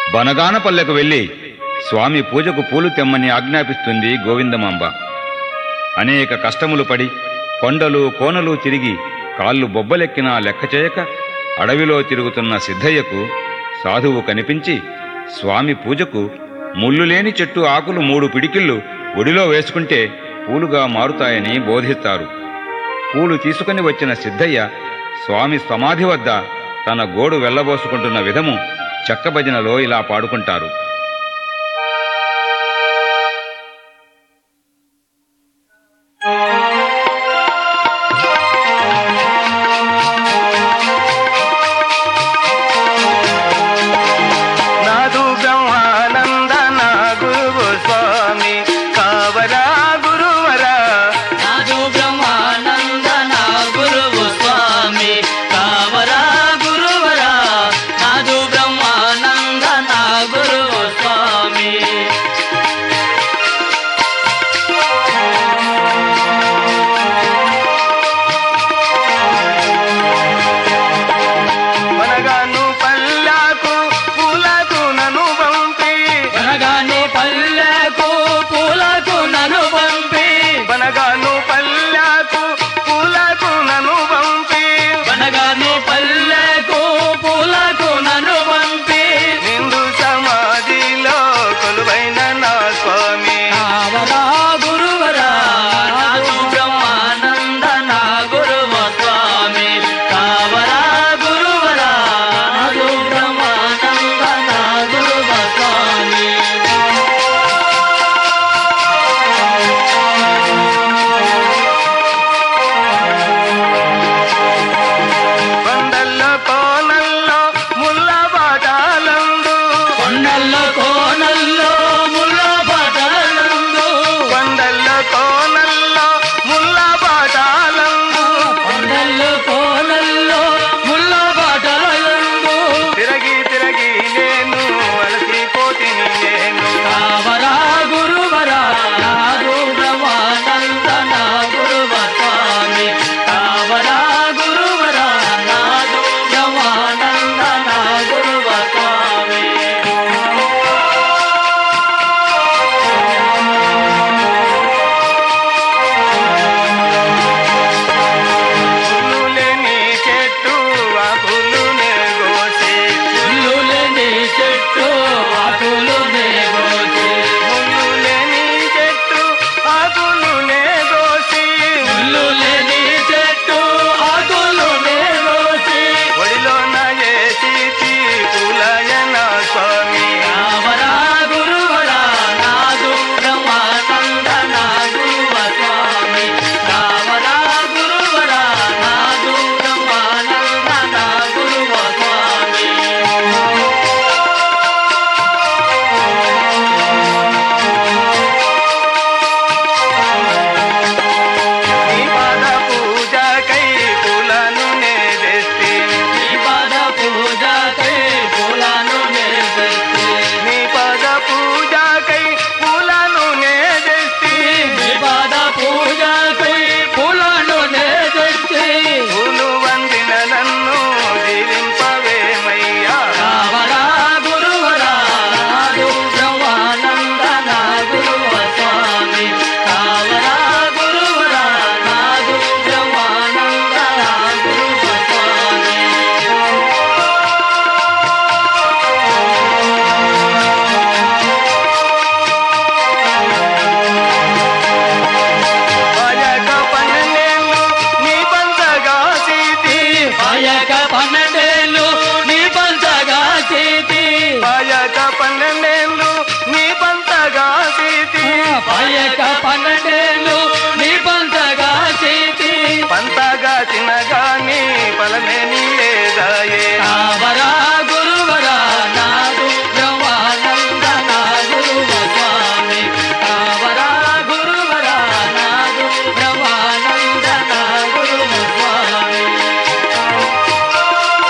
బనగానపల్లెకు వెళ్ళి స్వామి పూజకు పూలు తెమ్మని ఆజ్ఞాపిస్తుంది గోవిందమాంబ అనేక కష్టములు పడి కొండలు కోనలు తిరిగి కాళ్ళు బొబ్బలెక్కినా లెక్క చేయక అడవిలో తిరుగుతున్న సిద్ధయ్యకు సాధువు కనిపించి స్వామి పూజకు ముళ్ళు లేని చెట్టు ఆకులు మూడు పిడికిళ్ళు ఒడిలో వేసుకుంటే పూలుగా మారుతాయని బోధిస్తారు పూలు తీసుకుని వచ్చిన సిద్ధయ్య స్వామి సమాధి వద్ద తన గోడు వెళ్ళబోసుకుంటున్న విధము చెక్కభజనలో ఇలా పాడుకుంటారు నాదు బ్రహ్మానంద నా గురువు స్వామి కావరా గురువరా నాదు బ్రహ్మానంద నా గురువు స్వామి కావరా గురువరా నాదు బ్రహ్మానంద నా గురువు స్వామి మనగాను పల్లాకు పూలకు నన్ను పంపి అనగానే పల్లెకు పూలకు నన్ను పంపి మనగాను పల్లాకు పూలకు నన్ను పంపి అనగానే పల్లెకు పూలకు నన్ను పంపి నిండు సమాధిలో కొలువైన నా స్వామి కావరా గురువరా నాదు బ్రహ్మానంద నా గురువు స్వామి కావరా గురువరా నాదు బ్రహ్మానంద నా గురువు స్వామి కొండల్లో కోనల్లో ముల్ల బాటాలందు కొండల్లో కోనల్లో ముళ్ళ పటలందు కొండల్లో కోనల్లో ముల్ల బాటాలందు కొండల్లో కోనల్లో ముళ్ళ పటలందు తిరగి తిరగి నేను అలసిపోతిని నేను కావరా గురువరా నాదు బ్రహ్మానంద నా గురువ స్వామి కావరా గురువరా నాదు బ్రహ్మానంద నా గురువ స్వామి పుల్లు లేని చెట్టు ఆకులు కోసి ఇల్లు లేని చెట్టు ఆకులు నేగోచి ముళ్ళు లేని చెట్టు ఆకులు కోసి ఇల్లు లేని చెట్టు ఆకులు నేగోచి ఒడిలోన వేసి పూలయన స్వామి కావరా గురువరా నాదు బ్రహ్మానంద నా గురువ స్వామి కావరా గురువరా నాదు బ్రహ్మానంద నా గురువ స్వామి నీ పాద పూజకై పూలను నే తెస్తి ఈ పద పూజకై పూలను నేర్పెత్తి నీ పద పూజకై పూలను నే తెస్తి ఈ పద పూజకై పూలను నేర్పెత్తి పూలు వందిన నన్ను దీవింపవేమయ్యా కావరా గురువరా నాదు బ్రహ్మానంద నా గురువ స్వామి కావరా గురువరా నాదు బ్రహ్మానంద నా గురువ స్వామి ఆయక పన్నెండేళ్ళు నీ పంచగా సీతి ఆయక పన్నెండేళ్ళు నీ పంచగా చేతి ఆయక పన్నెండేళ్ళు నీ పంచగా సీతి ఆయక పన్నెండేళ్ళు నీ పంచగా చేతి పంతగా చిన్నగాని ఫలమేని లేదాయే కావరా గురువరా నాదు బ్రహ్మానంద నా గురువ స్వామి కావరా గురువరా నాదు బ్రహ్మానంద నా గురువ స్వామి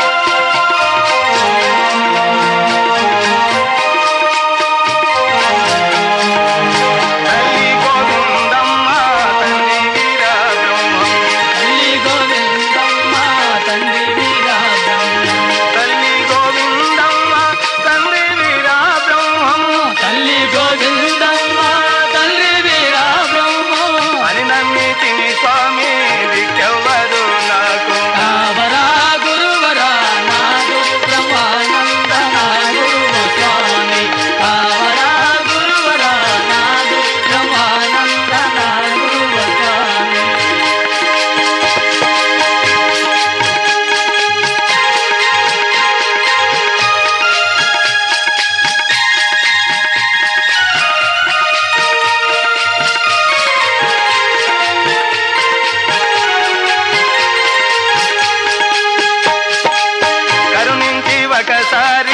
ఒకసారి